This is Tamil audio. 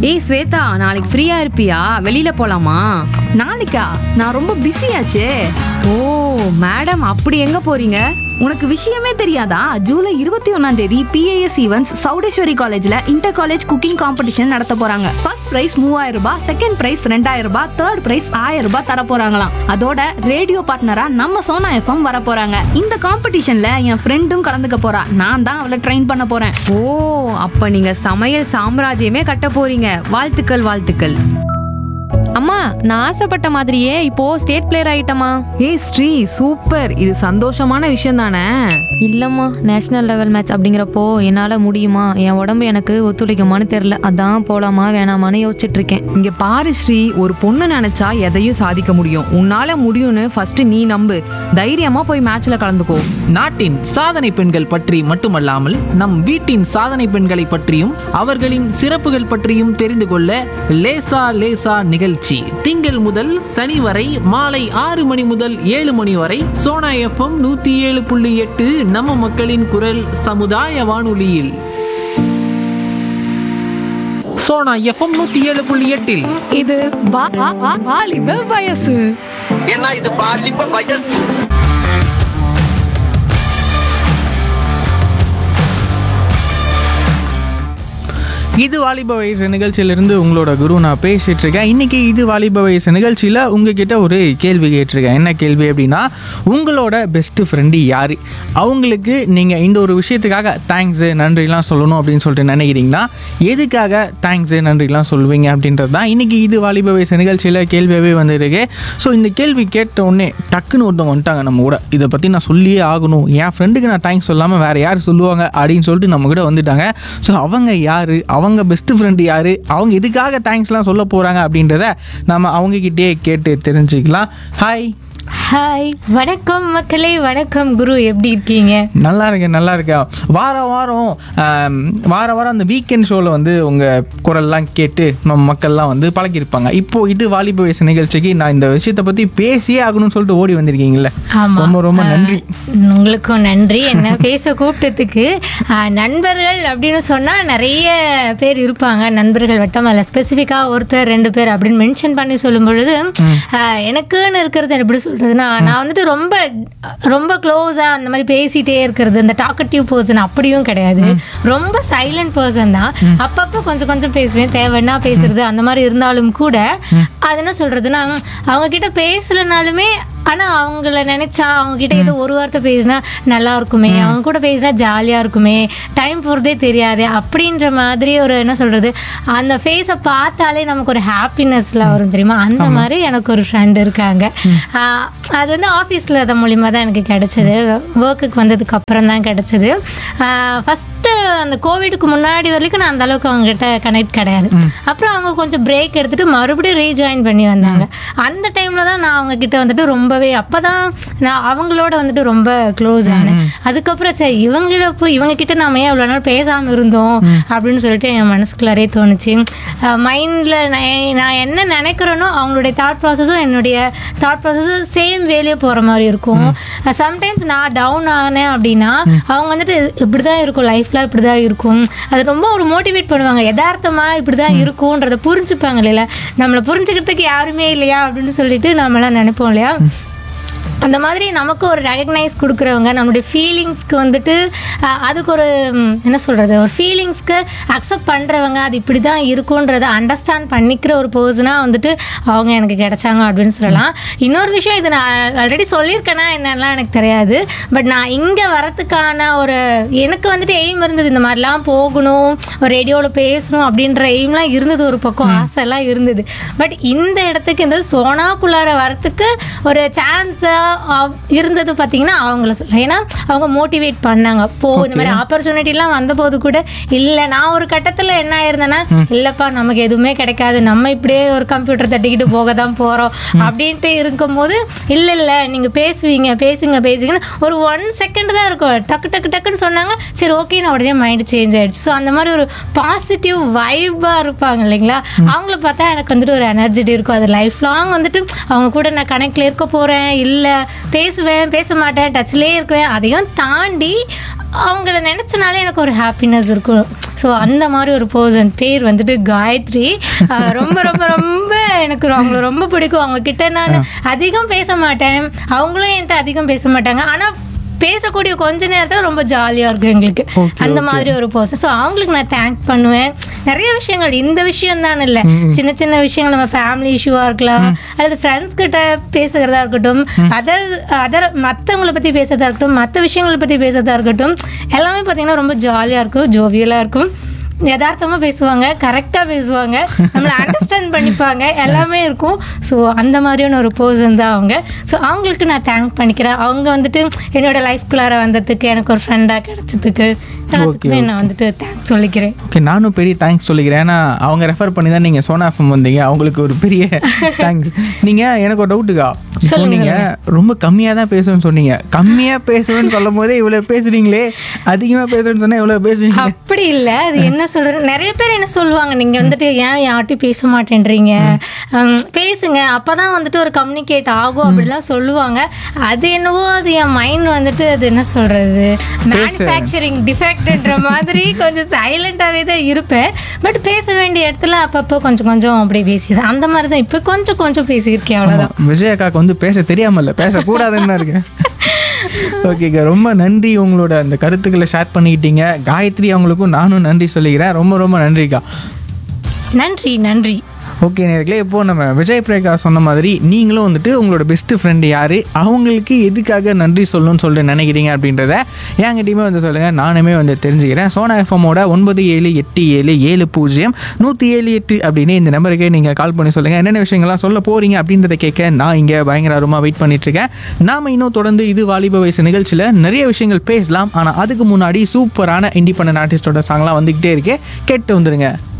ஏய் ஸ்வேதா நாளைக்கு ஃப்ரீயா இருப்பியா வெளியில போலாமா நாளைக்கா நான் ரொம்ப பிஸியாச்சே ஓ மேடம் அப்படி எங்க போறீங்க உனக்கு விஷயமே தெரியாதா ஜூலை இருபத்தி ஒன்னாம் தேதி பிஏஎஸ் ஈவென்ட்ஸ் சௌடேஸ்வரி காலேஜ்ல இன்டர் காலேஜ் குக்கிங் காம்படிஷன் நடத்த போறாங்க ஃபர்ஸ்ட் பிரைஸ் மூவாயிரம் ரூபாய் செகண்ட் பிரைஸ் ரெண்டாயிரம் ரூபாய் தேர்ட் பிரைஸ் ஆயிரம் ரூபாய் தர போறாங்களாம் அதோட ரேடியோ பார்ட்னரா நம்ம சோனா எஃப்எம் வர போறாங்க இந்த காம்படிஷன்ல என் ஃப்ரெண்டும் கலந்துக்க போறா நான் தான் அவளை ட்ரெயின் பண்ண போறேன் ஓ அப்ப நீங்க சமையல் சாம்ராஜ்யமே கட்ட போறீங்க வாழ்த்துக்கள் வாழ்த்துக்கள் அம்மா நான் ஆசைப்பட்ட மாதிரியே இப்போ ஸ்டேட் பிளேயர் ஆயிட்டமா ஏய் ஸ்ரீ சூப்பர் இது சந்தோஷமான விஷயம் தானே இல்லம்மா நேஷனல் லெவல் மேட்ச் அப்படிங்கிறப்போ என்னால முடியுமா என் உடம்பு எனக்கு ஒத்துழைக்குமான்னு தெரியல அதான் போலாமா வேணாமான்னு யோசிச்சுட்டு இருக்கேன் இங்க பாரு ஸ்ரீ ஒரு பொண்ணு நினைச்சா எதையும் சாதிக்க முடியும் உன்னால முடியும்னு ஃபர்ஸ்ட் நீ நம்பு தைரியமா போய் மேட்ச்ல கலந்துக்கோ நாட்டின் சாதனை பெண்கள் பற்றி மட்டுமல்லாமல் நம் வீட்டின் சாதனை பெண்களை பற்றியும் அவர்களின் சிறப்புகள் பற்றியும் தெரிந்து கொள்ள லேசா லேசா நிகழ்ச்சி திங்கள் முதல் சனி வரை மாலை ஆறு மணி முதல் ஏழு மணி வரை சோனா எஃப்எம் நூத்தி ஏழு புள்ளி எட்டு நம்ம மக்களின் குரல் சமுதாய வானொலியில் சோனா எஃப்எம் நூத்தி ஏழு புள்ளி எட்டில் இது வாலிப வயசு ஏன்னா இது பாலிப்ப வயசு இது வாலிப வயசு நிகழ்ச்சியிலிருந்து உங்களோட குரு நான் பேசிட்டு இருக்கேன் இன்னைக்கு இது வாலிப வயசு நிகழ்ச்சியில் உங்ககிட்ட ஒரு கேள்வி கேட்டிருக்கேன் என்ன கேள்வி அப்படின்னா உங்களோட பெஸ்ட் ஃப்ரெண்டு யார் அவங்களுக்கு நீங்கள் இந்த ஒரு விஷயத்துக்காக தேங்க்ஸு நன்றிலாம் சொல்லணும் அப்படின்னு சொல்லிட்டு நினைக்கிறீங்களா எதுக்காக தேங்க்ஸு நன்றிலாம் சொல்லுவீங்க அப்படின்றது தான் இன்னைக்கு இது வாலிப வயசு நிகழ்ச்சியில் கேள்வியாகவே வந்திருக்கு ஸோ இந்த கேள்வி கேட்ட உடனே டக்குன்னு ஒருத்தவங்க வந்துட்டாங்க நம்ம கூட இதை பற்றி நான் சொல்லியே ஆகணும் என் ஃப்ரெண்டுக்கு நான் தேங்க்ஸ் சொல்லாமல் வேறு யார் சொல்லுவாங்க அப்படின்னு சொல்லிட்டு நம்ம கூட வந்துட்டாங்க ஸோ அவங்க யார் அவங்க பெஸ்ட் ஃப்ரெண்டு யார் அவங்க எதுக்காக தேங்க்ஸ்லாம் சொல்ல போகிறாங்க அப்படின்றத நம்ம அவங்கக்கிட்டே கேட்டு தெரிஞ்சுக்கலாம் ஹாய் ஹாய் வணக்கம் மக்களே வணக்கம் குரு எப்படி இருக்கீங்க நல்லா இருக்கேன் நல்லா இருக்கேன் வாரம் வாரம் ஆம், வார வாரம் அந்த வீக்கெண்ட் ஷோவில் வந்து உங்கள் குரல்லாம் கேட்டு நம்ம மக்கள்லாம் வந்து பழகியிருப்பாங்க இப்போ இது வாலிப வயசு நிகழ்ச்சிக்கு நான் இந்த விஷயத்தை பற்றி பேசியே ஆகணும்னு சொல்லிட்டு ஓடி வந்திருக்கீங்கல்ல ஆமா ரொம்ப ரொம்ப நன்றி ஆஹ், உங்களுக்கும் நன்றி என்ன பேச கூப்பிட்டதுக்கு ஆஹ், நண்பர்கள் அப்படின்னு சொன்னா நிறைய பேர் இருப்பாங்க நண்பர்கள் வட்டம் அதில் ஸ்பெசிஃபிக்காக ஒருத்தர் ரெண்டு பேர் அப்படின்னு மென்ஷன் பண்ணி சொல்லும் பொழுது ஆஹ், எனக்குன்னு இருக்கிறது எப்படி சொல்றதுன்னா நான் வந்துட்டு ரொம்ப ரொம்ப க்ளோஸாக அந்த மாதிரி பேசிட்டே இருக்கிறது இந்த டாக்கட்டிவ் பர்சன் அப்படியும் கிடையாது ரொம்ப சைலண்ட் பர்சன் தான் அப்பப்போ கொஞ்சம் கொஞ்சம் பேசுவேன் தேவைன்னா பேசுறது அந்த மாதிரி இருந்தாலும் கூட அது என்ன சொல்றதுன்னா அவங்க கிட்ட பேசலனாலுமே ஆனா அவங்கள நினைச்சா அவங்க கிட்ட ஏதோ ஒரு வார்த்தை பேசினா நல்லா இருக்குமே அவங்க கூட பேசினா ஜாலியா இருக்குமே டைம் போறதே தெரியாது அப்படின்ற மாதிரி ஒரு என்ன சொல்றது அந்த ஃபேஸை பார்த்தாலே நமக்கு ஒரு ஹாப்பினஸ்ல வரும் தெரியுமா அந்த மாதிரி எனக்கு ஒரு ஃப்ரெண்ட் இருக்காங்க ஆஹ் அது வந்து ஆஃபீஸில் அது மூலியமா தான் எனக்கு கிடைச்சது ஒர்க்குக்கு வந்ததுக்கு அப்புறம் தான் கிடைச்சது ஃபஸ்ட்டு அந்த கோவிடுக்கு முன்னாடி வரைக்கும் நான் அந்த அளவுக்கு அவங்க கிட்ட கனெக்ட் கிடையாது அப்புறம் அவங்க கொஞ்சம் பிரேக் எடுத்துட்டு மறுபடியும் ரீஜாயின் பண்ணி வந்தாங்க அந்த டைம்ல தான் நான் அவங்க கிட்ட வந்துட்டு ரொம்பவே அப்பதான் நான் அவங்களோட வந்துட்டு ரொம்ப க்ளோஸ் ஆனேன் அதுக்கப்புறம் சரி இவங்கள போய் இவங்க கிட்ட நாம ஏன் இவ்வளோ நாள் பேசாம இருந்தோம் அப்படின்னு சொல்லிட்டு என் மனசுக்குள்ளாரே தோணுச்சு மைண்ட்ல நான் என்ன நினைக்கிறேனோ அவங்களுடைய தாட் ப்ராசஸும் என்னுடைய தாட் ப்ராசஸும் சேம் வேலையே போற மாதிரி இருக்கும் சம்டைம்ஸ் நான் டவுன் ஆனேன் அப்படின்னா அவங்க வந்துட்டு இப்படிதான் இருக்கும் லைஃப்ல இப்படிதான் இருக்கும் அது ரொம்ப ஒரு மோட்டிவேட் பண்ணுவாங்க யதார்த்தமா இப்படிதான் இருக்கும்ன்றத புரிஞ்சுப்பாங்க இல்லையா நம்மளை புரிஞ்சுக்கிறதுக்கு யாருமே இல்லையா அப்படின்னு சொல்லிட்டு நம்மளாம் நினைப்போம் இல்லையா அந்த மாதிரி நமக்கு ஒரு ரெகக்னைஸ் கொடுக்குறவங்க நம்மளுடைய ஃபீலிங்ஸ்க்கு வந்துட்டு அஹ், அதுக்கு ஒரு ம், என்ன சொல்கிறது ஒரு ஃபீலிங்ஸ்க்கு அக்செப்ட் பண்ணுறவங்க அது இப்படி தான் இருக்குன்றதை அண்டர்ஸ்டாண்ட் பண்ணிக்கிற ஒரு பர்சனாக வந்துட்டு அவங்க எனக்கு கிடைச்சாங்க அப்படின்னு சொல்லலாம் இன்னொரு விஷயம் இது நான் ஆல்ரெடி சொல்லியிருக்கேனா என்னெல்லாம் எனக்கு தெரியாது பட் நான் இங்கே வரத்துக்கான ஒரு எனக்கு வந்துட்டு எய்ம் இருந்தது இந்த மாதிரிலாம் போகணும் ஒரு ரேடியோவில் பேசணும் அப்படின்ற எய்ம்லாம் இருந்தது ஒரு பக்கம் ஆசைலாம் இருந்தது பட் இந்த இடத்துக்கு இந்த சோனாக்குள்ளார வரத்துக்கு ஒரு சான்ஸாக இருந்தது பார்த்தீங்கன்னா அவங்கள சொல்ல ஏன்னா அவங்க மோட்டிவேட் பண்ணாங்க போ இந்த மாதிரி ஆப்பர்ச்சுனிட்டிலாம் வந்தபோது கூட இல்லை நான் ஒரு கட்டத்தில் என்ன ஆயிருந்தேன்னா இல்லைப்பா நமக்கு எதுவுமே கிடைக்காது நம்ம இப்படியே ஒரு கம்ப்யூட்டர் தட்டிக்கிட்டு போக தான் போகிறோம் அப்படின்ட்டு இருக்கும்போது இல்லை இல்லை நீங்கள் பேசுவீங்க பேசுங்க பேசுங்கன்னு ஒரு ஒன் செகண்ட் தான் இருக்கும் டக்கு டக்கு டக்குன்னு சொன்னாங்க சரி ஓகே நான் உடனே மைண்ட் சேஞ்ச் ஆயிடுச்சு ஸோ அந்த மாதிரி ஒரு பாசிட்டிவ் வைப்பாக இருப்பாங்க இல்லைங்களா அவங்கள பார்த்தா எனக்கு வந்துட்டு ஒரு எனர்ஜெட்டி இருக்கும் அது லைஃப் லாங் வந்துட்டு அவங்க கூட நான் கனெக்டில் இருக்க போகிறேன் இல்லை பேசுவேன் பேச மாட்டேன் டச்லேயே இருக்குவேன் அதையும் தாண்டி அவங்கள நினச்சனாலே எனக்கு ஒரு ஹாப்பினஸ் இருக்கும் ஸோ அந்த மாதிரி ஒரு பர்சன் பேர் வந்துட்டு காயத்ரி ஆஹ் ரொம்ப ரொம்ப ரொம்ப எனக்கு அவங்கள ரொம்ப பிடிக்கும் அவங்க கிட்ட நான் அதிகம் பேச மாட்டேன் அவங்களும் என்கிட்ட அதிகம் பேச மாட்டாங்க ஆனால் பேசக்கூடிய கொஞ்ச நேரத்தில் ரொம்ப ஜாலியாக இருக்கும் எங்களுக்கு Okay, அந்த okay. மாதிரி ஒரு பர்சன் ஸோ அவங்களுக்கு நான் தேங்க் பண்ணுவேன் நிறைய விஷயங்கள் இந்த விஷயம் தான் இல்லை சின்ன சின்ன விஷயங்கள் நம்ம ஃபேமிலி இஷ்யூவாக இருக்கலாம் அல்லது ஃப்ரெண்ட்ஸ் கிட்ட பேசுகிறதா இருக்கட்டும் அதர் அதர் மற்றவங்களை பற்றி பேசுறதா இருக்கட்டும் மற்ற விஷயங்களை பற்றி பேசுறதா இருக்கட்டும் எல்லாமே பார்த்தீங்கன்னா ரொம்ப ஜாலியாக இருக்கும் ஜோவியலாக இருக்கும் யதார்த்தமாக பேசுவாங்க கரெக்டாக பேசுவாங்க நம்மளை அண்டர்ஸ்டாண்ட் பண்ணிப்பாங்க எல்லாமே இருக்கும் ஸோ அந்த மாதிரியான ஒரு பர்சன் தான் அவங்க ஸோ அவங்களுக்கு நான் தேங்க் பண்ணிக்கிறேன் அவங்க வந்துட்டு என்னோட லைஃப்குள்ளார வந்ததுக்கு எனக்கு ஒரு ஃப்ரெண்டாக கிடைச்சதுக்கு எல்லாத்துக்குமே நான் வந்துட்டு தேங்க்ஸ் சொல்லிக்கிறேன் ஓகே நானும் பெரிய தேங்க்ஸ் சொல்லிக்கிறேன் ஏன்னா அவங்க ரெஃபர் பண்ணி தான் நீங்கள் சோனா எஃப்எம் வந்தீங்க அவங்களுக்கு ஒரு பெரிய தேங்க்ஸ் நீங்கள் எனக்கு ஒரு டவுட்டுக்கா சொன்னீங்க ரொம்ப கம்மியாக தான் பேசுவேன்னு சொன்னீங்க கம்மியாக பேசுவேன்னு சொல்லும் போதே இவ்வளோ பேசுறீங்களே அதிகமாக பேசுவேன்னு சொன்னால் இவ்வளோ பேசுவீங்க அப்படி இல்லை அது என்ன சொல்றது நிறைய பேர் என்ன சொல்லுவாங்க நீங்க வந்துட்டு ஏன் யார்ட்டையும் பேச மாட்டேன்றீங்க ஹம், பேசுங்க அப்பதான் வந்துட்டு ஒரு கம்யூனிகேட் ஆகும் அப்படிலாம் சொல்லுவாங்க அது என்னவோ அது என் மைண்ட் வந்துட்டு அது என்ன சொல்றது மேனுஃபேக்சரிங் டிஃபெக்ட்ன்ற மாதிரி கொஞ்சம் சைலண்டாகவே தான் இருப்பேன் பட் பேச வேண்டிய இடத்துல அப்பப்போ கொஞ்சம் கொஞ்சம் அப்படி பேசிடுறேன் அந்த மாதிரி தான் இப்போ கொஞ்சம் கொஞ்சம் பேசியிருக்கேன் அவ்வளோதான் விஜய் அக்காக்கு வந்து பேச தெரியாமல்ல பேசக்கூடாதுன்னு தான் இருக்கேன் ஓகேக்கா ரொம்ப நன்றி உங்களோட அந்த கருத்துக்களை ஷேர் பண்ணிக்கிட்டீங்க காயத்ரி அவங்களுக்கும் நானும் நன்றி சொல்லிக்கிறேன் ரொம்ப ரொம்ப நன்றிக்கா நன்றி நன்றி ஓகே நேர்களே இப்போ நம்ம விஜய் பிரேகா சொன்ன மாதிரி நீங்களும் வந்துட்டு உங்களோட பெஸ்ட் ஃப்ரெண்டு யார் அவங்களுக்கு எதுக்காக நன்றி சொல்லணும்னு சொல்லிட்டு நினைக்கிறீங்க அப்படின்றத என்கிட்டயுமே வந்து சொல்லுங்கள் நானுமே வந்து தெரிஞ்சுக்கிறேன் சோனா எஃப்எம்மோட ஒன்பது ஏழு எட்டு ஏழு ஏழு பூஜ்ஜியம் நூற்றி ஏழு எட்டு அப்படின்னு இந்த நம்பருக்கே நீங்கள் கால் பண்ணி சொல்லுங்கள் என்னென்ன விஷயங்கள்லாம் சொல்ல போகிறீங்க அப்படின்றத கேட்க நான் இங்கே பயங்கர ஆர்வமாக வெயிட் பண்ணிட்டுருக்கேன் நாம் இன்னும் தொடர்ந்து இது வாலிப வயசு நிகழ்ச்சியில் நிறைய விஷயங்கள் பேசலாம் ஆனால் அதுக்கு முன்னாடி சூப்பரான இண்டிபெண்டன்ட் ஆர்டிஸ்டோட சாங்லாம் வந்துக்கிட்டே இருக்கு கேட்டு வந்துருங்க